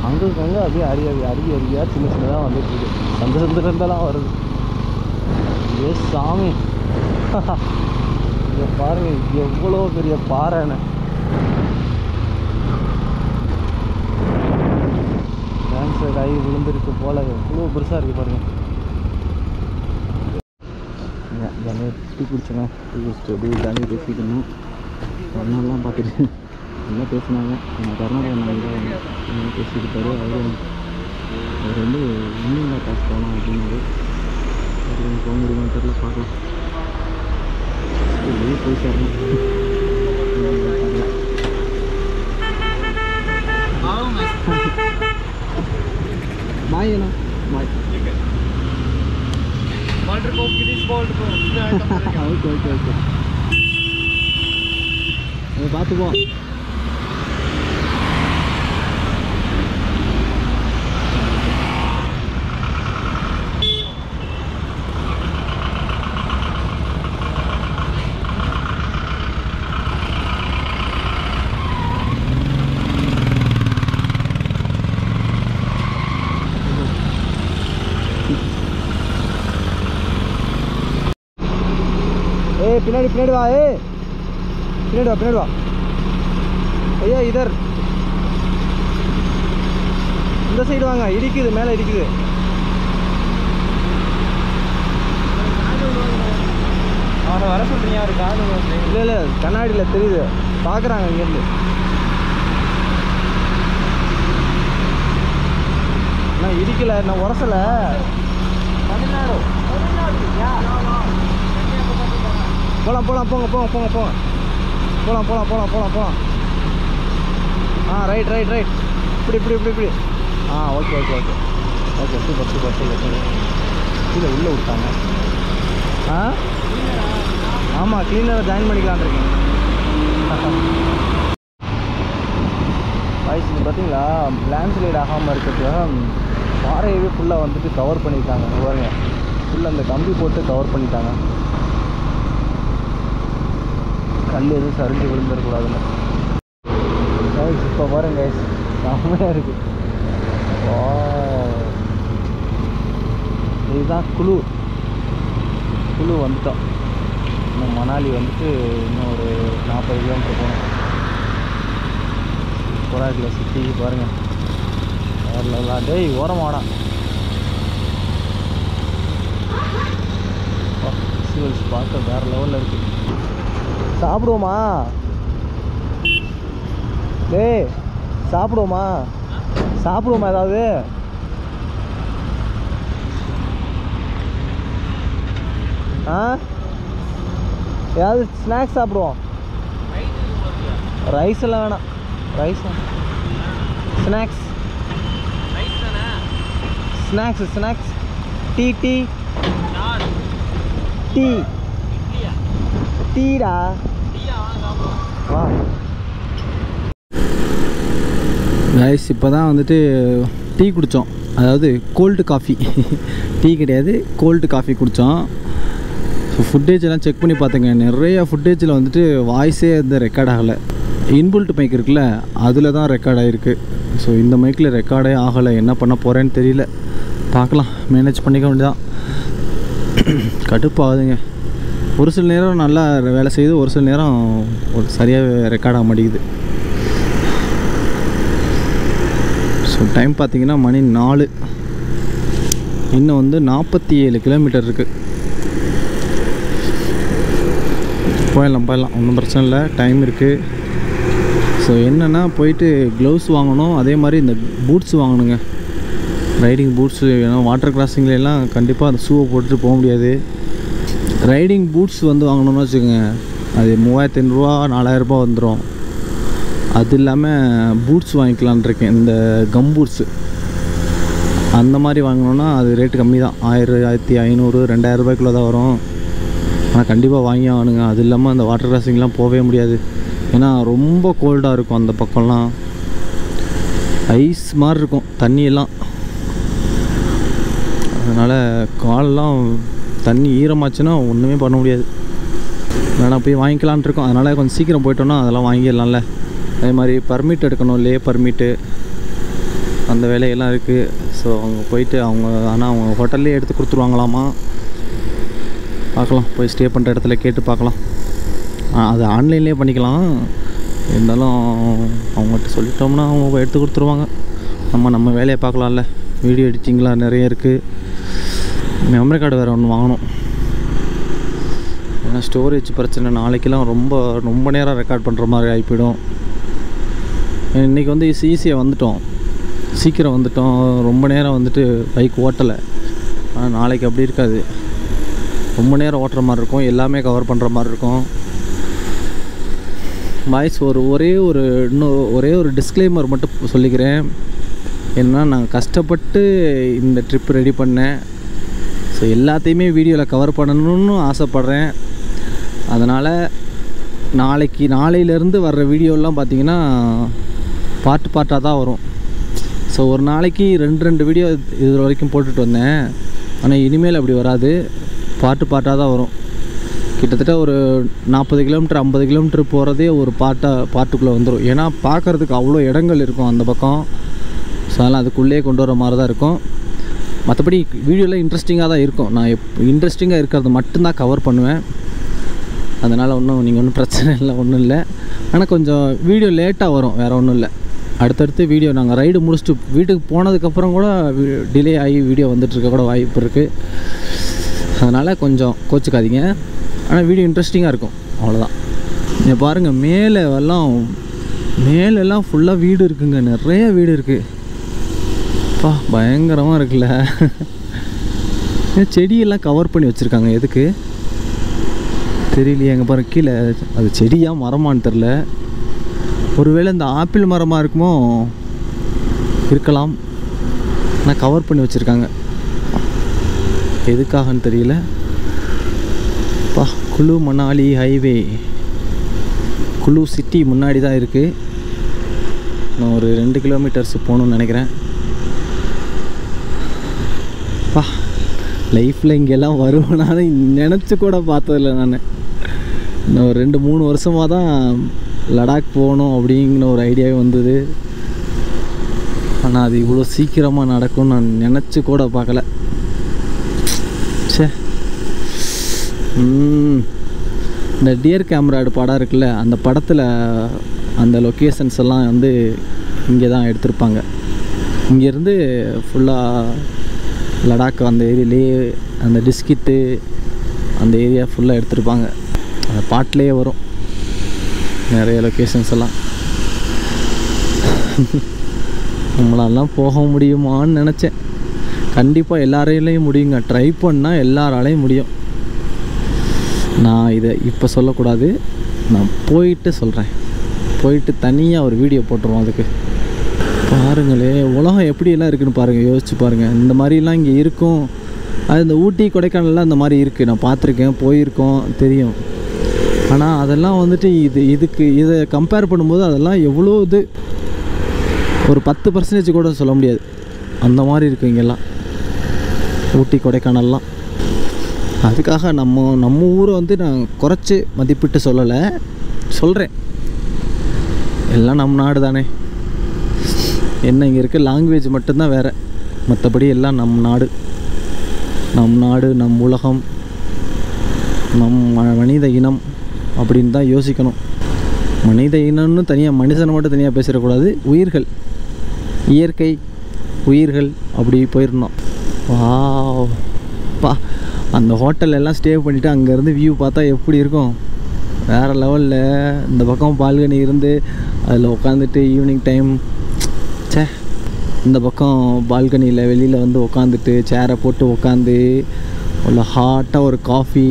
அங்கே அங்கே அப்படியே அரிய அரிய அரிய அரியா சின்ன சின்னதாக வந்துட்டு இருக்கு சந்த சந்திரந்தெல்லாம் வருது ஏ சாமி இங்கே பாருங்க எவ்வளோ பெரிய பாறைன்னு கேன்சர் ஆகி விழுந்திருக்கு போல எவ்வளோ பெருசாக இருக்குது பாருங்க ஜாலியாக டீ குடிச்சோங்க டீ குடிச்சிட்டு அப்படியே ஜாலியாக பேசிக்கணும் அண்ணாலாம் பார்த்துட்டு நல்லா பேசினாங்க நான் கர்நாடகா நாங்கள் நல்லா பேசிக்கிட்டாரு அவரும் அவர் வந்து இன்னும் காசு போகணும் அப்படின்னாரு அது போக முடியுமா தெரியல பார்க்கலாம் வெளியே போய் சேரணும் பார்க்கலாம் பாய் அண்ணா பாய் ஓகே ஓகே ஓகே அதை பார்த்துப்போம் ஏய் பின்னாடி பின்னாடி வா ஏய் பின்னாடி வா பின்னாடி வா ஐயா இதர் இந்த சைடு வாங்க இடிக்குது மேலே இடிக்குது அவனை வர சொல்றீங்க அவர் காது இல்லை இல்லை கண்ணாடியில் தெரியுது பார்க்குறாங்க இங்கேருந்து நான் இடிக்கல நான் உரசலை தமிழ்நாடு போகலாம் போகலாம் போங்க போங்க போங்க போங்க போகலாம் போகலாம் போகலாம் போகலாம் போகலாம் ஆ ரைட் ரைட் ரைட் இப்படி இப்படி இப்படி இப்படி ஆ okay okay okay okay super super super super கீழே உள்ளே விட்டாங்க ஆ ஆமாம் க்ளீனரை ஜாயின் பண்ணிக்கலான் இருக்கேன் வாய்ஸ் இது பார்த்தீங்களா லேண்ட்ஸ்லைட் ஆகாமல் இருக்கிறதுக்கு பாறையவே ஃபுல்லாக வந்துட்டு கவர் பண்ணியிருக்காங்க இங்க பாருங்க ஃபுல்லாக அந்த கம்பி போட்டு கவர் பண்ணிட்டாங்க கல் எதுவும் சரிஞ்சு விழுந்துடக்கூடாதுன்னு கைஸ் இப்போ பாருங்க கைஸ் செம்மையாக இருக்கு Wow. இதுதான் குழு குழு வந்துட்டோம் இன்னும் மணாலி வந்துட்டு இன்னும் ஒரு நாற்பது கிலோமீட்டர் போகணும் சூப்பராக சுற்றி பாருங்கள் வேறு லெவலாக டேய் ஓரம் வாடா ஃபெஸ்டிவல்ஸ் பார்க்க வேறு லெவலில் இருக்குது சாப்பிடுவோமா டேய் சாப்பிடுவோமா சாப்பிடுவோமா ஏதாவது ஆ ஏதாவது ஸ்நாக்ஸ் சாப்பிடுவோம் ரைஸ் எல்லாம் வேணாம் rice snacks snacks snacks tea tea tea டீடா வா கைஸ் இப்போ தான் வந்துட்டு டீ குடித்தோம் அதாவது கோல்டு காஃபி டீ கிடையாது கோல்டு காஃபி குடித்தோம் ஸோ ஃபுட்டேஜ் எல்லாம் செக் பண்ணி பார்த்துங்க நிறைய ஃபுட்டேஜில் வந்துட்டு வாய்ஸே வந்து ரெக்கார்ட் ஆகலை இன்புல்ட் மைக் இருக்குல்ல அதில் தான் ரெக்கார்ட் ஆகிருக்கு ஸோ இந்த மைக்கில் ரெக்கார்டே ஆகலை என்ன பண்ண போகிறேன்னு தெரியல பார்க்கலாம் மேனேஜ் பண்ணிக்க வேண்டியதான் கடுப்பாகுதுங்க ஒரு சில நேரம் நல்லா வேலை செய்யுது ஒரு சில நேரம் ஒரு சரியாக ரெக்கார்ட் ஆக மாட்டேங்குது ஸோ டைம் பார்த்தீங்கன்னா மணி நாலு இன்னும் வந்து நாற்பத்தி ஏழு கிலோமீட்டர் இருக்குது போயிடலாம் போயிடலாம் ஒன்றும் பிரச்சனை இல்லை டைம் இருக்குது ஸோ என்னென்னா போயிட்டு க்ளவுஸ் வாங்கணும் அதே மாதிரி இந்த பூட்ஸ் வாங்கணுங்க ரைடிங் பூட்ஸு ஏன்னா வாட்டர் கிராசிங்ல எல்லாம் கண்டிப்பாக அந்த ஷூவை போட்டுட்டு போக முடியாது ரைடிங் பூட்ஸ் வந்து வாங்கணும்னு வச்சுக்கோங்க அது மூவாயிரத்தி ஐநூறுரூவா நாலாயிரரூபா வந்துடும் அது இல்லாமல் பூட்ஸ் வாங்கிக்கலான் இருக்கேன் இந்த கம் பூட்ஸு அந்த மாதிரி வாங்கினோன்னா அது ரேட்டு கம்மி தான் ஆயிரம் ஆயிரத்தி ஐநூறு ரெண்டாயிரம் ரூபாய்க்குள்ள தான் வரும் ஆனால் கண்டிப்பாக வாங்கி ஆகணுங்க அது இல்லாமல் அந்த வாட்டர் கிராசிங்லாம் போகவே முடியாது ஏன்னா ரொம்ப கோல்டாக இருக்கும் அந்த பக்கம்லாம் ஐஸ் மாதிரி இருக்கும் தண்ணியெல்லாம் அதனால் காலெல்லாம் தண்ணி ஈரமாச்சுன்னா ஒன்றுமே பண்ண முடியாது வேணா போய் வாங்கிக்கலான்ட்டு இருக்கோம் அதனால் கொஞ்சம் சீக்கிரம் போயிட்டோன்னா அதெல்லாம் வாங்கிடலாம்ல அதே மாதிரி பர்மிட் எடுக்கணும் லே பர்மிட்டு அந்த வேலையெல்லாம் இருக்குது ஸோ அவங்க போயிட்டு அவங்க ஆனால் அவங்க ஹோட்டல்லே எடுத்து கொடுத்துருவாங்களாமா பார்க்கலாம் போய் ஸ்டே பண்ணுற இடத்துல கேட்டு பார்க்கலாம் ஆ, அது ஆன்லைன்லேயே பண்ணிக்கலாம் இருந்தாலும் அவங்ககிட்ட சொல்லிட்டோம்னா அவங்க எடுத்து கொடுத்துருவாங்க நம்ம நம்ம வேலையை பார்க்கலாம்ல வீடியோ எடிட்டிங்லாம் நிறைய இருக்குது மெமரி கார்டு வேறு ஒன்று வாங்கணும் ஏன்னா ஸ்டோரேஜ் பிரச்சனை நாளைக்கெல்லாம் ரொம்ப ரொம்ப நேரம் ரெக்கார்ட் பண்ணுற மாதிரி ஆகி போயிடும் இன்றைக்கி வந்து ஈஸியாக வந்துட்டோம் சீக்கிரம் வந்துட்டோம் ரொம்ப நேரம் வந்துட்டு பைக் ஓட்டலை ஆனால் நாளைக்கு அப்படி இருக்காது ரொம்ப நேரம் ஓட்டுற மாதிரி இருக்கும் எல்லாமே கவர் பண்ணுற மாதிரி இருக்கும் வாய்ஸ் ஒரு ஒரே ஒரு இன்னும் ஒரே ஒரு டிஸ்க்ளைமர் மட்டும் சொல்லிக்கிறேன் என்னன்னா நான் கஷ்டப்பட்டு இந்த ட்ரிப் ரெடி பண்ணேன் ஸோ எல்லாத்தையுமே வீடியோவில் கவர் பண்ணணும்னு ஆசைப்பட்றேன் அதனால் நாளைக்கு நாளையிலேருந்து வர்ற வீடியோலாம் பார்த்தீங்கன்னா பார்ட் பார்ட்டாக தான் வரும் ஸோ ஒரு நாளைக்கு ரெண்டு ரெண்டு வீடியோ இது வரைக்கும் போட்டுட்டு வந்தேன் ஆனால் இனிமேல் அப்படி வராது பாட்டு பாட்டாக தான் வரும் கிட்டத்தட்ட ஒரு நாற்பது கிலோமீட்டர் ஐம்பது கிலோமீட்டர் போகிறதே ஒரு பாட்டாக பாட்டுக்குள்ளே வந்துடும் ஏன்னா பார்க்குறதுக்கு அவ்வளோ இடங்கள் இருக்கும் அந்த பக்கம் ஸோ அதெல்லாம் அதுக்குள்ளேயே கொண்டு வர மாதிரி தான் இருக்கும் மற்றபடி வீடியோவில் இன்ட்ரெஸ்டிங்காக தான் இருக்கும் நான் எப் இன்ட்ரெஸ்டிங்காக இருக்கிறது மட்டும்தான் கவர் பண்ணுவேன் அதனால் ஒன்றும் நீங்கள் ஒன்றும் பிரச்சனை இல்லை ஒன்றும் இல்லை ஆனால் கொஞ்சம் வீடியோ லேட்டாக வரும் வேறு ஒன்றும் இல்லை அடுத்தடுத்து வீடியோ நாங்கள் ரைடு முடிச்சுட்டு வீட்டுக்கு போனதுக்கப்புறம் கூட டிலே ஆகி வீடியோ வந்துட்டுருக்க கூட வாய்ப்பு இருக்குது அதனால் கொஞ்சம் கோச்சிக்காதீங்க ஆனால் வீடியோ இன்ட்ரெஸ்டிங்காக இருக்கும் அவ்வளோதான் இங்கே பாருங்கள் மேலே எல்லாம் மேலெல்லாம் ஃபுல்லாக வீடு இருக்குங்க நிறைய வீடு இருக்குது பா பயங்கரமாக இருக்குல்ல ஏன் செடியெல்லாம் கவர் பண்ணி வச்சுருக்காங்க எதுக்கு தெரியலையே எங்கே பாருங்க கீழே அது செடியா மரமான்னு தெரில ஒருவேளை இந்த ஆப்பிள் மரமாக இருக்குமோ இருக்கலாம் ஆனால் கவர் பண்ணி வச்சுருக்காங்க எதுக்காகன்னு தெரியல பா குளு மணாலி ஹைவே குளு சிட்டி முன்னாடி தான் இருக்குது நான் ஒரு ரெண்டு கிலோமீட்டர்ஸ் போகணுன்னு நினைக்கிறேன் பா லைஃப்பில் இங்கெல்லாம் வருவேனான்னு நினச்சி கூட பார்த்ததில்ல நான் இன்னும் ஒரு ரெண்டு மூணு வருஷமாக தான் லடாக் போகணும் அப்படிங்கிற ஒரு ஐடியாவே வந்தது ஆனால் அது இவ்வளோ சீக்கிரமாக நடக்கும்னு நான் நினச்சி கூட பார்க்கல ச்சே ம். இந்த டியர் கேமராடு படம் இருக்குல்ல அந்த படத்தில் அந்த லொக்கேஷன்ஸ் எல்லாம் வந்து இங்கே தான் எடுத்திருப்பாங்க இங்கேருந்து ஃபுல்லாக லடாக் அந்த ஏரியாலேயே அந்த டிஸ்கிட்டு அந்த ஏரியா ஃபுல்லாக எடுத்திருப்பாங்க அந்த பாட்டிலேயே வரும் நிறைய லொக்கேஷன்ஸ் எல்லாம் நம்மளாலாம் போக முடியுமான்னு நினச்சேன் கண்டிப்பாக எல்லாரையிலையும் முடியுங்க ட்ரை பண்ணால் எல்லாராலையும் முடியும் நான் இதை இப்போ சொல்லக்கூடாது நான் போயிட்டு சொல்கிறேன் போயிட்டு தனியாக ஒரு வீடியோ போட்டுருவோம் அதுக்கு பாருங்களே உலகம் எப்படியெல்லாம் இருக்குன்னு பாருங்கள் யோசிச்சு பாருங்கள் இந்த மாதிரிலாம் இங்கே இருக்கும் அது இந்த ஊட்டி கொடைக்கானல்லாம் இந்த மாதிரி இருக்குது நான் பார்த்துருக்கேன் போயிருக்கோம் தெரியும் ஆனால் அதெல்லாம் வந்துட்டு இது இதுக்கு இதை கம்பேர் பண்ணும்போது அதெல்லாம் எவ்வளோ இது ஒரு பத்து பர்சன்டேஜ் கூட சொல்ல முடியாது அந்த மாதிரி இருக்குது இங்கெல்லாம் ஊட்டி கொடைக்கானல்லாம் அதுக்காக நம்ம நம்ம ஊரை வந்து நான் குறைச்சி மதிப்பிட்டு சொல்லலை சொல்கிறேன் எல்லாம் நம்ம நாடு தானே என்ன இங்கே இருக்க லாங்குவேஜ் மட்டும்தான் வேறு மற்றபடி எல்லாம் நம் நாடு நம் நாடு நம் உலகம் நம் ம- மனித இனம் அப்படின்னு தான் யோசிக்கணும் மனித இனம்னு தனியாக மனுஷனை மட்டும் தனியாக பேசிடக்கூடாது உயிர்கள் இயற்கை உயிர்கள் அப்படி போயிடணும் வாவ் பா அந்த ஹோட்டல் எல்லாம் ஸ்டே பண்ணிவிட்டு அங்கேருந்து வியூ பார்த்தா எப்படி இருக்கும் வேறு லெவலில் இந்த பக்கம் பால்கனி இருந்து அதில் உட்காந்துட்டு ஈவினிங் டைம் ச்சே இந்த பக்கம் பால்கனியில் வெளியில் வந்து உட்காந்துட்டு சேரை போட்டு உட்காந்து உள்ள ஹாட்டாக ஒரு காஃபி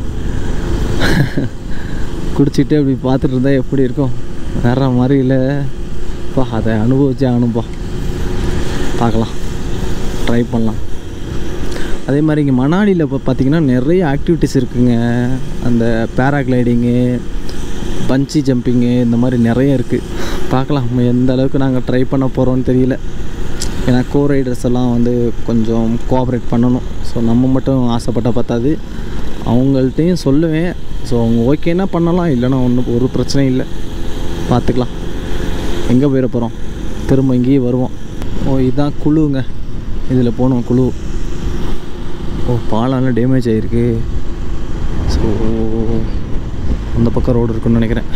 குடிச்சிட்டு அப்படி பார்த்துட்டு இருந்தால் எப்படி இருக்கும் வேற மாதிரி இல்லை பா அதை அனுபவிச்சே ஆகணும்ப்பா பார்க்கலாம் ட்ரை பண்ணலாம் அதே மாதிரி இங்கே மணாலியில் இப்போ பார்த்தீங்கன்னா நிறைய ஆக்டிவிட்டீஸ் இருக்குங்க அந்த பேராகிளைடிங்கு பஞ்சி ஜம்பிங்கு இந்த மாதிரி நிறைய இருக்குது பார்க்கலாம் நம்ம எந்த அளவுக்கு நாங்கள் ட்ரை பண்ண போகிறோம்னு தெரியல ஏன்னா கோ ரைடர்ஸ் எல்லாம் வந்து கொஞ்சம் கோஆப்ரேட் பண்ணணும் ஸோ நம்ம மட்டும் ஆசைப்பட்ட பார்த்தாது அவங்கள்ட்டையும் சொல்லுவேன் ஸோ அவங்க ஓகேன்னா பண்ணலாம் இல்லைன்னா ஒன்றும் ஒரு பிரச்சனையும் இல்லை பார்த்துக்கலாம் எங்கே போயிட போகிறோம் திரும்ப இங்கேயே வருவோம் ஓ இதுதான் குழுங்க இதில் போகணும் குழு ஓ பாலம்லாம் டேமேஜ் ஆகிருக்கு ஸோ அந்த பக்கம் ரோடு இருக்குன்னு நினைக்கிறேன்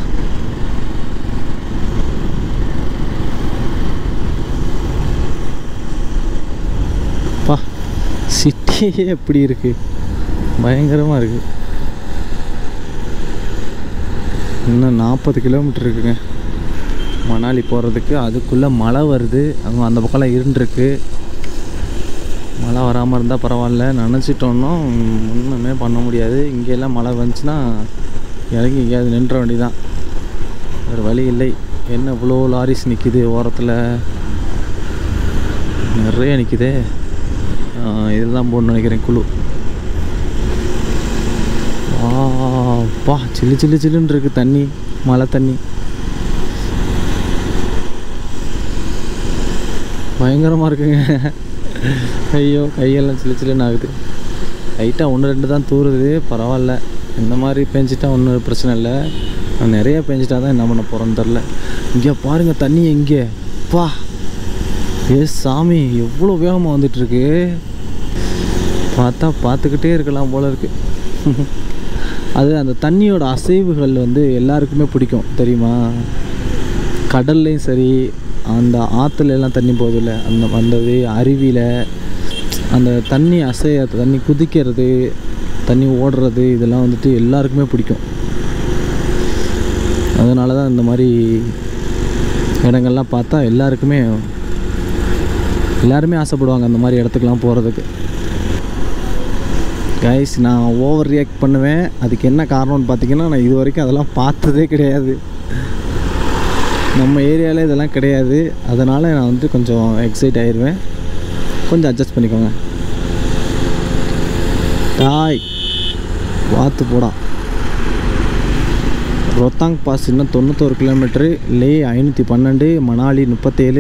பா சிட்டியே எப்படி இருக்கு பயங்கரமாக இருக்கு இன்னும் நாற்பது கிலோமீட்டர் இருக்குங்க மணாலி போகிறதுக்கு அதுக்குள்ளே மழை வருது அங்கே அந்த பக்கம்லாம் இருண்டுருக்கு மழை வராமல் இருந்தால் பரவாயில்ல நினச்சிட்டோன்னா ஒன்றுமே பண்ண முடியாது இங்கெல்லாம் மழை வந்துச்சுன்னா இறங்கி எங்கேயாவது நின்ற வேண்டியதான் வேறு வழி இல்லை என்ன இவ்வளோ லாரிஸ் நிற்கிது ஓரத்தில் நிறைய நிற்கிதே இதில் தான் போகணும்னு நினைக்கிறேன் குழு பா சில்லு சில்லு சில்லுன்னு இருக்கு தண்ணி மழை தண்ணி பயங்கரமாக இருக்குங்க ஐயோ கையெல்லாம் சில்லு சில்லுன்னு ஆகுது லைட்டாக ஒன்று ரெண்டு தான் தூறுது பரவாயில்ல இந்த மாதிரி பெஞ்சிட்டா ஒன்றும் பிரச்சனை இல்லை நான் நிறையா பெஞ்சிட்டா தான் என்ன பண்ண போகிறேன்னு தெரில இங்கே பாருங்கள் தண்ணி எங்கே பா ஏ சாமி எவ்வளோ வேகமாக வந்துட்டுருக்கு பார்த்தா பார்த்துக்கிட்டே இருக்கலாம் போல இருக்கு அது அந்த தண்ணியோட அசைவுகள் வந்து எல்லாருக்குமே பிடிக்கும் தெரியுமா கடல்லையும் சரி அந்த ஆற்றுல எல்லாம் தண்ணி போகுதுல்ல அந்த அந்த இது அருவியில் அந்த தண்ணி அசைய தண்ணி குதிக்கிறது தண்ணி ஓடுறது இதெல்லாம் வந்துட்டு எல்லாருக்குமே பிடிக்கும் அதனால தான் இந்த மாதிரி இடங்கள்லாம் பார்த்தா எல்லாருக்குமே எல்லாருமே ஆசைப்படுவாங்க அந்த மாதிரி இடத்துக்குலாம் போகிறதுக்கு கைஸ் நான் ஓவர் ரியாக்ட் பண்ணுவேன் அதுக்கு என்ன காரணம்னு பார்த்தீங்கன்னா நான் இது வரைக்கும் அதெல்லாம் பார்த்ததே கிடையாது நம்ம ஏரியாவில் இதெல்லாம் கிடையாது அதனால் நான் வந்து கொஞ்சம் எக்ஸைட் ஆயிடுவேன் கொஞ்சம் அட்ஜஸ்ட் பண்ணிக்கோங்க டாய் பார்த்து போடா ரோத்தாங் பாஸ் இன்னும் தொண்ணூத்தோரு கிலோமீட்ரு லே ஐநூற்றி பன்னெண்டு மணாலி முப்பத்தேழு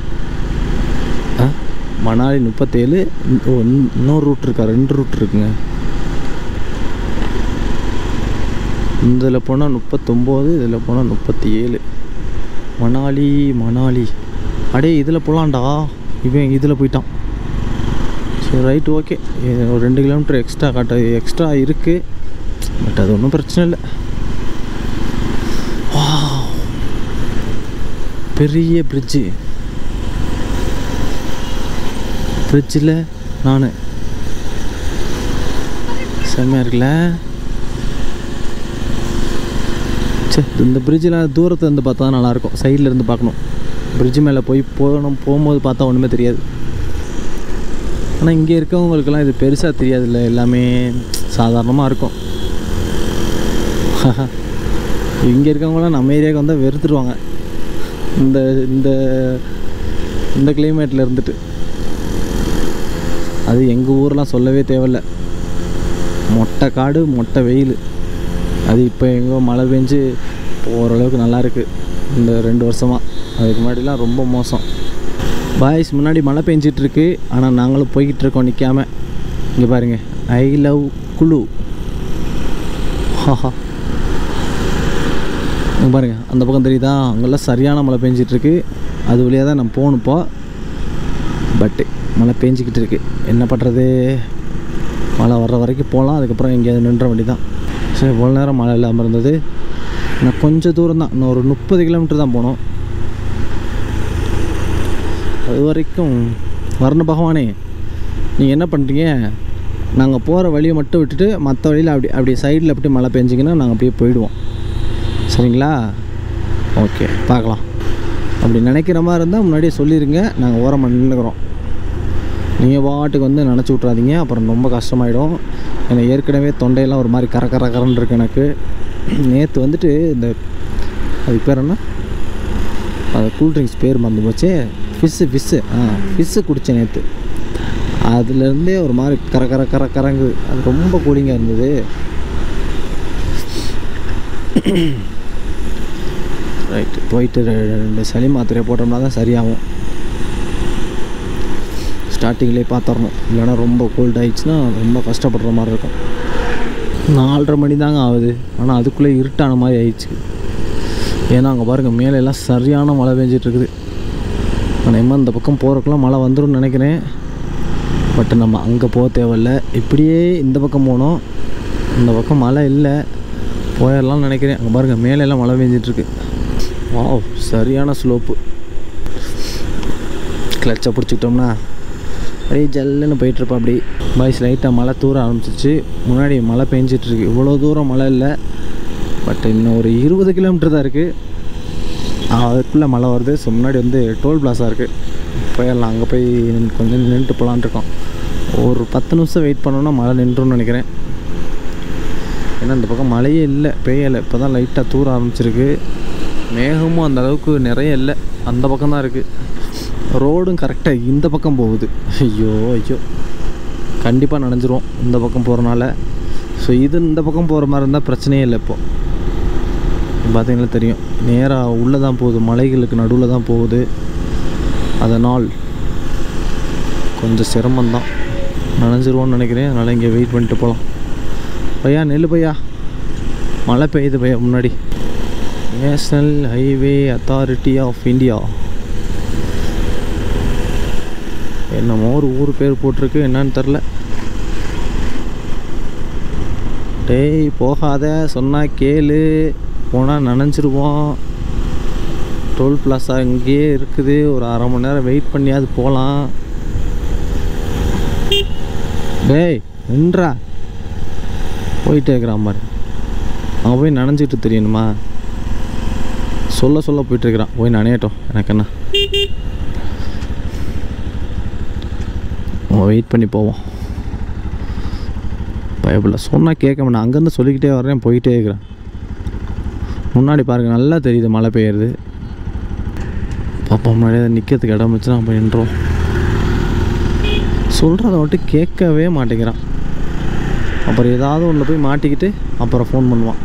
ஆ மணாலி முப்பத்தேழு ஓ இன்னும் இன்னொரு ரூட் இருக்கா ரெண்டு ரூட் இருக்குங்க இதில் போனால் முப்பத்தொம்போது இதில் போனால் முப்பத்தி ஏழு மணாலி மணாலி அடே இதில் போகலான்டா இவன் இதில் போயிட்டான் சரி ரைட் ஓகே ஒரு ரெண்டு கிலோமீட்டர் எக்ஸ்ட்ரா காட்ட எக்ஸ்ட்ரா இருக்குது பட் அது ஒன்றும் பிரச்சனை இல்லை பெரிய பிரிட்ஜு ஃப்ரிட்ஜில் நான் செம்மையாக இருக்குல்ல சே இந்த பிரிட்ஜில் தூரத்தில் இருந்து பார்த்தா தான் நல்லாயிருக்கும் சைடில் இருந்து பார்க்கணும் பிரிட்ஜு மேலே போய் போகணும் போகும்போது பார்த்தா ஒன்றுமே தெரியாது ஆனால் இங்கே இருக்கவங்களுக்கெல்லாம் இது பெருசாக தெரியாதுல்ல எல்லாமே சாதாரணமாக இருக்கும் இங்கே இருக்கவங்களாம் நம்ம ஏரியாவுக்கு வந்தால் வெறுத்துருவாங்க இந்த இந்த இந்த கிளைமேட்டில் இருந்துட்டு அது எங்கள் ஊர்லாம் சொல்லவே தேவையில்ல மொட்டை காடு மொட்டை வெயில் அது இப்போ எங்கோ மழை பெஞ்சு ஓரளவுக்கு நல்லா இருக்கு இந்த ரெண்டு வருஷமாக அதுக்கு முன்னாடிலாம் ரொம்ப மோசம் பாய்ஸ் முன்னாடி மழை பெஞ்சிட்டு இருக்கு ஆனால் நாங்களும் போய்கிட்டு இருக்கோம் நிற்காம இங்கே பாருங்க ஐ லவ் குழு ஹாஹா இங்க பாருங்க அந்த பக்கம் தெரியுதா அங்கெல்லாம் சரியான மழை பெஞ்சிட்டு இருக்கு அது வழியாக தான் நான் போகணுப்போ பட்டு மழை பெஞ்சிக்கிட்டு இருக்கு என்ன பண்ணுறது மழை வர்ற வரைக்கும் போகலாம் அதுக்கப்புறம் எங்கேயாவது நின்ற வண்டி தான் சரி இவ்வளோ நேரம் மழை இல்லாமல் இருந்தது நான் கொஞ்சம் தூரம் தான் இன்னும் ஒரு முப்பது கிலோமீட்டர் தான் போனோம் அது வரைக்கும் வர்ண பகவானே நீங்கள் என்ன பண்ணுறீங்க நாங்கள் போகிற வழியை மட்டும் விட்டுட்டு மற்ற வழியில் அப்படி அப்படி சைடில் அப்படி மழை பெஞ்சிங்கன்னா நாங்கள் அப்படியே போயிடுவோம் சரிங்களா ஓகே பார்க்கலாம் அப்படி நினைக்கிற மாதிரி இருந்தால் முன்னாடியே சொல்லிடுங்க நாங்கள் ஓரமாக நின்றுக்கிறோம் நீங்கள் பாட்டுக்கு வந்து நினச்சி விட்றாதீங்க அப்புறம் ரொம்ப கஷ்டமாயிடும் ஏன்னா ஏற்கனவே தொண்டையெல்லாம் ஒரு மாதிரி கர கர கரன்னு இருக்கு எனக்கு நேற்று வந்துட்டு இந்த அதுக்கு பேர் என்ன அது கூல் ட்ரிங்க்ஸ் பேர் மறந்து போச்சு ஃபிஷ்ஷு ஃபிஷ்ஷு ஆ ஃபிஷ்ஷு குடித்தேன் நேற்று அதுலேருந்தே ஒரு மாதிரி கர கர கர கரங்குது அது ரொம்ப கூலிங்காக இருந்தது ரைட்டு போயிட்டு ரெ- ரெண்டு சளி மாத்திரை போட்டோம்னா தான் சரியாகும் ஸ்டார்டிங்லேயே பார்த்துடணும் இல்லைன்னா ரொம்ப கோல்ட் ஆயிடுச்சுன்னா ரொம்ப கஷ்டப்படுற மாதிரி இருக்கும் நாலரை மணி தாங்க ஆகுது ஆனால் அதுக்குள்ளே இருட்டான மாதிரி ஆயிடுச்சு ஏன்னா அங்கே பாருங்கள் மேலே எல்லாம் சரியான மழை பெஞ்சிட்டு இருக்குது அநேகமாக இந்த பக்கம் போகிறக்குலாம் மழை வந்துரும்னு நினைக்கிறேன் பட் நம்ம அங்கே போக தேவையில்ல இப்படியே இந்த பக்கம் போனோம் இந்த பக்கம் மழை இல்லை போயிடலாம்னு நினைக்கிறேன் அங்கே பாருங்கள் மேலே எல்லாம் மழை பெஞ்சிட்ருக்கு வாவ் சரியான ஸ்லோப்பு கிளச்சை பிடிச்சிக்கிட்டோம்னா அப்படியே ஜல்லுன்னு போயிட்டுருப்பா அப்படி பாய்ஸ் லைட்டாக மழை தூர ஆரம்பிச்சிச்சு முன்னாடி மழை பெஞ்சிட்ருக்கு இவ்வளோ தூரம் மழை இல்லை பட் இன்னும் ஒரு இருபது கிலோமீட்டர் தான் இருக்குது அதுக்குள்ளே மழை வருது ஸோ முன்னாடி வந்து டோல் பிளாஸா இருக்குது போயிடலாம் அங்கே போய் நின்னு- கொஞ்சம் நின்றுட்டு போகலான் இருக்கோம் ஒரு பத்து நிமிஷம் வெயிட் பண்ணோன்னா மழை நின்றுன்னு நினைக்கிறேன் ஏன்னா இந்த பக்கம் மழையே இல்லை பெய்யலை இப்போ தான் லைட்டாக தூர ஆரம்பிச்சிருக்கு மேகமும் அந்த அளவுக்கு நிறைய இல்லை அந்த பக்கம் தான் இருக்குது ரோடும் கரெக்டாக இந்த பக்கம் போகுது ஐயோ ஐயோ கண்டிப்பாக நனைஞ்சிரும் இந்த பக்கம் போகிறனால ஸோ இது இந்த பக்கம் போகிற மாதிரி இருந்தால் பிரச்சனையே இல்லை இப்போது பார்த்தீங்கன்னா தெரியும் நேராக உள்ளே தான் போகுது மலைகளுக்கு நடுவில் தான் போகுது அதனால் கொஞ்சம் சிரமம்தான் நனைஞ்சிருவோன்னு நினைக்கிறேன் அதனால் இங்கே வெயிட் பண்ணிட்டு போகலாம் பையா நெல்லு பையா மழை பெய்யுது பையா முன்னாடி national highway authority of India என்னமோ ஒரு ஊர் பேர் போட்டிருக்கு என்னன்னு தெரில டேய் போகாத சொன்னா கேளு போனால் நனைஞ்சிருவோம் டோல் பிளாஸா இங்கேயே இருக்குது ஒரு அரை மணி நேரம் வெயிட் பண்ணியாவது போகலாம் டேய் நின்றா போயிட்டே இருக்கிறான் பாரு அங்கே போய் நனைஞ்சிட்டு தெரியணுமா சொல்ல சொல்ல போயிட்டு இருக்கிறான் போய் நனையட்டும் எனக்கு என்ன வெயிட் பண்ணி போவோம் பயப்படல சொன்னால் கேட்க மாட்டேன் அங்கேருந்து சொல்லிக்கிட்டே வர்றேன் போயிட்டே இருக்கிறேன் முன்னாடி பாருங்கள் நல்லா தெரியுது மழை பெய்யுறது பாப்பா முன்னாடியே நிற்கிறதுக்கு இடம் வச்சு நம்ம நின்றோம் சொல்கிறத மட்டும் கேட்கவே மாட்டேங்கிறான் அப்புறம் ஏதாவது ஒன்று போய் மாட்டிக்கிட்டு அப்புறம் ஃபோன் பண்ணுவான்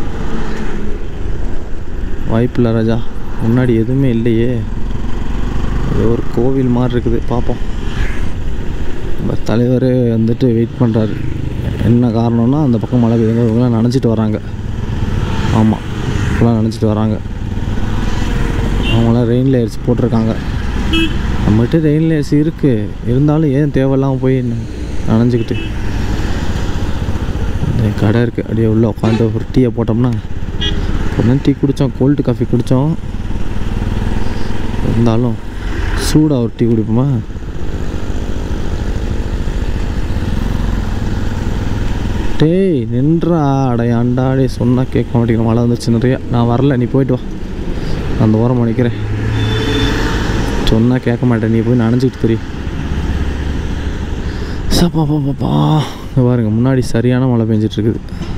வாய்ப்பில்லை ராஜா முன்னாடி எதுவுமே இல்லையே ஏதோ ஒரு கோவில் மாதிரி இருக்குது பார்ப்போம் நம்ம தலைவர் வந்துட்டு வெயிட் பண்ணுறாரு என்ன காரணம்னா அந்த பக்கம் மழை பெய்யுங்க இவங்களாம் நினச்சிட்டு வராங்க ஆமாம் இப்போலாம் நினச்சிட்டு வராங்க அவங்களாம் ரெயின் லேயர்ஸ் போட்டிருக்காங்க நம்மகிட்ட ரெயின் லேயர்ஸ் இருக்குது இருந்தாலும் ஏன் தேவையில்லாமல் போய் நனைஞ்சிக்கிட்டு இந்த கடை இருக்குது அப்படியே உள்ளே உட்காந்து ஒரு டீயை போட்டோம்னா கொஞ்சம் டீ குடித்தோம் கோல்டு காஃபி குடித்தோம் இருந்தாலும் சூடாக ஒரு டீ குடிப்போமா டேய் நின்றா அடை அண்டாடே சொன்னால் கேட்க மாட்டேங்கிற மழை வந்துச்சு நிறையா நான் வரல நீ போயிட்டு வா நான் அந்த ஓரம் நிற்கிறேன் சொன்னால் கேட்க மாட்டேன் நீ போய் நனைஞ்சிட்டு தெரியும் சப்பா பாப்பா இங்க பாருங்க முன்னாடி சரியான மழை பெஞ்சிட்டு இருக்குது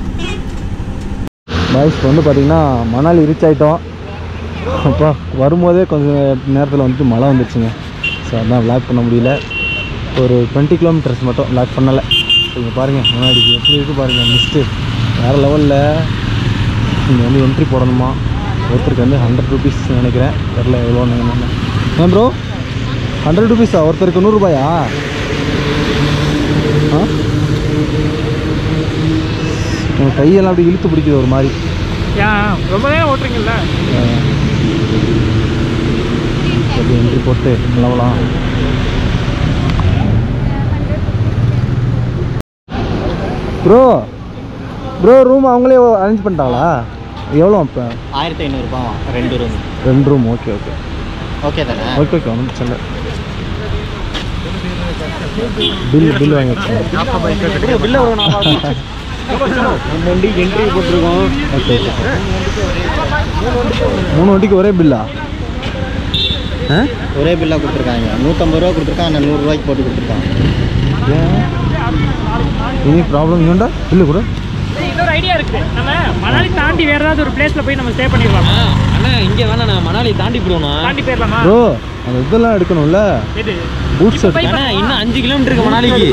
பாய்ஸ் வந்து பார்த்திங்கன்னா மணாலி ரீச் ஆகிட்டோம் அப்பா வரும்போதே கொஞ்சம் நேரத்தில் வந்துட்டு மழை வந்துச்சுங்க ஸோ அதான் விளாக் பண்ண முடியல ஒரு டுவெண்ட்டி கிலோமீட்டர்ஸ் மட்டும் விளாக் பண்ணலை இங்கே பாருங்கள் முன்னாடி எப்படி இருக்குது பாருங்கள் மிஸ்ட்டு வேறு லெவலில் இங்கே வந்து என்ட்ரி போடணுமா ஒருத்தருக்கு வந்து ஹண்ட்ரட் ருபீஸ் நினைக்கிறேன் தெரில எவ்வளோ என்னன்னு ஏன் ப்ரோ ஹண்ட்ரட் ருபீஸா ஒருத்தருக்கு நூறுரூபாயா ஆ என் கையெல்லாம் அப்படி இழுத்து பிடிக்குது ஒரு மாதிரி ஏன் ரொம்ப நேரம் ஓட்டுறீங்கல்ல அப்படி என்ட்ரி போட்டு நிலவலாம் ப்ரோ ப்ரோ ரூம் அவங்களே அரேஞ்ச் பண்ணிட்டாங்களா எவ்வளோ இப்போ ஆயிரத்தி ஐநூறுரூபாவா ரெண்டு ரூம் ரெண்டு ரூம் ஓகே ஓகே ஓகே தானே ஓகே ஓகே ஒன்றும் பிரச்சனை இல்லை பில் பில் வாங்கி வச்சுருங்க பில்ல நம்ம வண்டி என்ட்ரி போட்டிருக்கோம் ஓகே ஓகே மூணு வண்டிக்கு ஒரே பில்லா ஆ ஒரே பில்லாக கொடுத்துருக்காங்க நூற்றம்பது ரூபா கொடுத்துருக்காங்க நான் நூறுரூவாய்க்கு போட்டு கொடுத்துருக்காங்க ஏன் எனி ப்ராப்ளம் இல்லைண்டா பில்லு கூட இன்னொரு ஐடியா இருக்கு நம்ம மணாலி தாண்டி வேற ஏதாவது ஒரு பிளேஸ்ல போய் நம்ம ஸ்டே பண்ணிடலாமா அண்ணா இங்க வேணாம் நான் மணாலி தாண்டி போடுவோம் தாண்டி போயிடலாமா ப்ரோ அந்த இதெல்லாம் எடுக்கணும்ல எது பூட்ஸ் இப்ப எடுத்து அண்ணா இன்னும் அஞ்சு கிலோமீட்டருக்கு மணாலிக்கு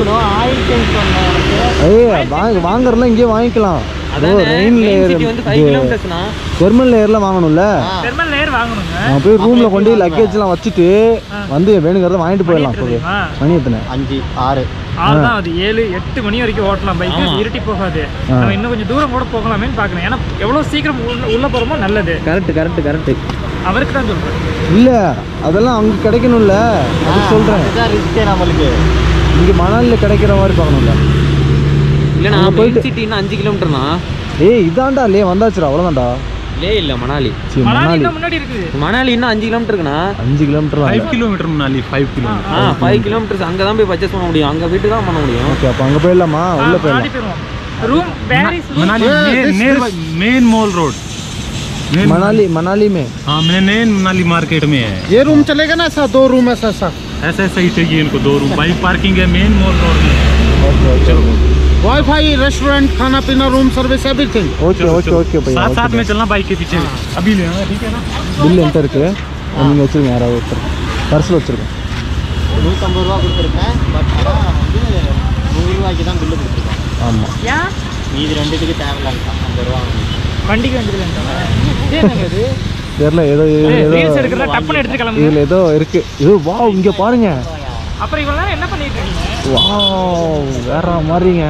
ஏய் வாங்க வாங்குறதுலாம் இங்கேயே வாங்கிக்கலாம் அதோ ரெயின் லேயர் சிட்டி வந்து ஃபைவ் கிலோமீட்டர்ஸ்ண்ணா ஜெர்மன் லேயர்லாம் வாங்கணும்ல தெர்மல் லேயர் வாங்கணுங்க நான் போய் ரூமில் கொண்டு போய் லக்கேஜ்லாம் வச்சுட்டு வந்து வேணுங்கிறத வாங்கிட்டு போயிடலாம் இப்போ தெரியுமா? மணி எத்தனை அஞ்சு ஆறு ஆறு தான் அது ஏழு எட்டு மணி வரைக்கும் ஓட்டலாம் பைக் ஆமா. இருட்டி போகாது ஆ. நம்ம இன்னும் கொஞ்சம் தூரம் கூட போகலாமேன்னு பார்க்கணும் ஏன்னா எவ்வளோ சீக்கிரம் உள்ள- உள்ள போகிறோமோ நல்லது கரெக்ட் கரெக்ட் கரெக்ட் அவருக்கு தான் சொல்கிறேன் இல்லை அதெல்லாம் அங்கே கிடைக்கணும்ல அது சொல்கிறேன் அதுதான் ரிஸ்கே நம்மளுக்கு இங்கே மணாலியில் கிடைக்கிற மாதிரி பார்க்கணும்ல இல்லைண்ணா அங்க போயிட்டு- மெயின் சிட்டின்னா அஞ்சு கிலோமீட்டர்னா ஏய் இதான்டா இல்லையே வந்தாச்சுடா அவ்வளோதான்டா லே இல்லை மணாலி சரி மணாலி மணாலி தான் முன்னாடி இருக்குது மணாலி இன்னும் அஞ்சு கிலோமீட்டர் இருக்குண்ணா அஞ்சு kilometre five kilometre Manali five kilometre ஆ ஃபைவ் கிலோமீட்டர்ஸ் அங்கே தான் போய் பர்ச்சேஸ் பண்ண முடியும் அங்கே வீட்டு தான் பண்ண முடியும் ஓகே அப்போ அங்கே போயிடலாமா ஆ, உள்ளே மணாலி போயிடலாம் போயிருவோம் room where is Manali main main mall road main Manali Manali में हाँ मेन मनाली मार्केट में है ये रूम चलेगा ना ऐसा दो रूम ऐसा ऐसा ऐसा ऐसा ही चाहिए इनको दो रूम बाइक पार्किंग है मेन मॉल रोड में ஓகே ஓகே वाईफाई रेस्टोरेंट खाना पीना room service everything okay okay okay பையா साथ साथ में चलना बाइक के पीछे अभी लेना ठीक है ना பில் என்கிட்ட இருக்கு நீங்கள் வச்சுருங்க யாராவது ஒருத்தர் பர்ஸில் வச்சுருக்கேன் நூற்றம்பது ரூபா கொடுத்துருக்கேன் பட் ஆனால் வந்து நூறுரூவாய்க்கு தான் பில்லு கொடுத்துருக்கோம் ஆமாம் ஏன் மீதி ரெண்டுத்துக்கு தேவையில்ல ஐம்பது ரூபா வண்டிக்கு வந்துருக்கேன் இது தெரில ஏதோ ஏதோ ரீல்ஸ் எடுக்கிறத டப்புன்னு எடுத்து கிளம்பு இதில் ஏதோ இருக்கு இது வா இங்கே பாருங்க அப்புறம் இவ்வளோ நேரம் என்ன பண்ணிட்டு இருக்கீங்க வா வேற மாதிரிங்க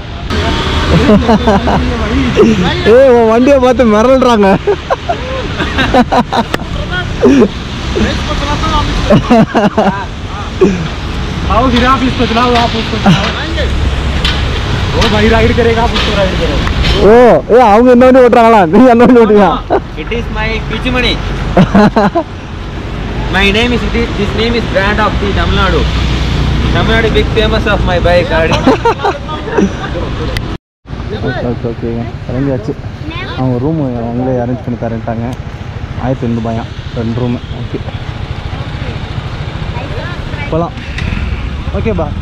ஏய் உன் வண்டியை பார்த்து மிரள்றாங்க आओ फिर आप इस पे चलाओ आप उसको वो भाई राइड करेगा आप उसको राइड करो ஓ ஏ அவங்க என்ன வண்டி ஓட்டுறாங்களா நீ என்ன வண்டி ஓட்டுவீங்க it is my Pichumani my name is it this name is brand of the Tamil Nadu Tamil Nadu big famous of my bike ஆடி ஓகே ஓகே ஓகேங்க இறங்கியாச்சு அவங்க ரூமு அவங்களே அரேஞ்ச் பண்ணி தரேன்ட்டாங்க ஆயிரத்தி ரெண்டு ரூபாயா ரெண்டு ரூமு ஓகே போகலாம் ஓகே பா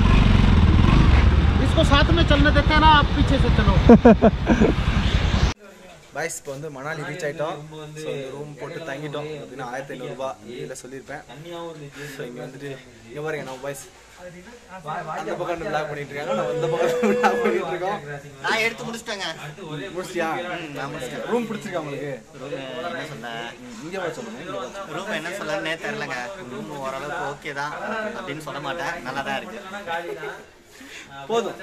इसको साथ में चलने देते हैं ना आप पीछे से चलो பாய்ஸ் இப்போ வந்து மணாலி ரீச் ஆகிட்டோம் ஸோ இந்த ரூம் போட்டு தங்கிட்டோம் அப்படின்னா ஆயிரத்தி ஐநூறுரூபா இதில் சொல்லியிருப்பேன் ஸோ இங்கே வந்துட்டு இங்கே பாருங்க நம்ம பாய்ஸ் அந்த பக்கம் பிளாக் பண்ணிட்டு இருக்காங்க நம்ம இந்த பக்கம் பிளாக் பண்ணிட்டு இருக்கோம் நான் எடுத்து முடிச்சிட்டேங்க முடிச்சியா ரூம் பிடிச்சிருக்கா உங்களுக்கு என்ன சொன்னேன் இங்கே வா சொல்லுங்க இங்கே வா ரூம் என்ன சொல்லனே தெரிலங்க ரூம் ஓரளவுக்கு ஓகே தான் அப்படின்னு சொல்ல மாட்டேன் நல்லா தான் இருக்கு போதும்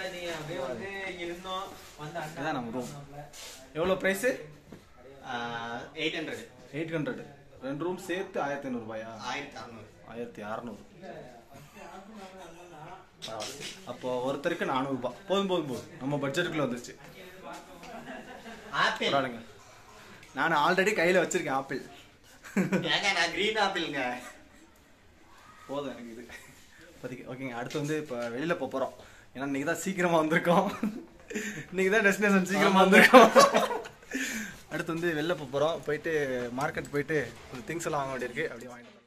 இதான் நம்ம ரூம் எவ்வளோ price eight hundred eight hundred ரெண்டு ரூம் சேர்த்து ஆயிரத்தி ஐநூறுபாயா ஆயிரத்தி அறநூறு ஆயிரத்தி அறநூறு அப்போ ஒருத்தருக்கு நானூறுபா போதும் போதும் போதும் நம்ம பட்ஜெட்டுக்குள்ள வந்துருச்சு ஆப்பிள் பரவாயில்லைங்க நான் ஆல்ரெடி கையில் வச்சிருக்கேன் ஆப்பிள் ஏங்க நான் கிரீன் ஆப்பிள்ங்க போதும் எனக்கு இது இப்போதைக்கு ஓகேங்க அடுத்து வந்து இப்போ வெளியில் போக போகிறோம் ஏன்னா இன்னைக்கு தான் சீக்கிரமாக வந்திருக்கோம் இன்னைக்கு தான் டெஸ்டினேஷன் சீக்கிரமாக வந்திருக்கோம் அடுத்து வந்து வெளில போக போகிறோம் போயிட்டு மார்க்கெட் போயிட்டு கொஞ்சம் திங்ஸ் எல்லாம் வாங்க வேண்டியிருக்கு அப்படியே வாங்கிட்டு வரேன்.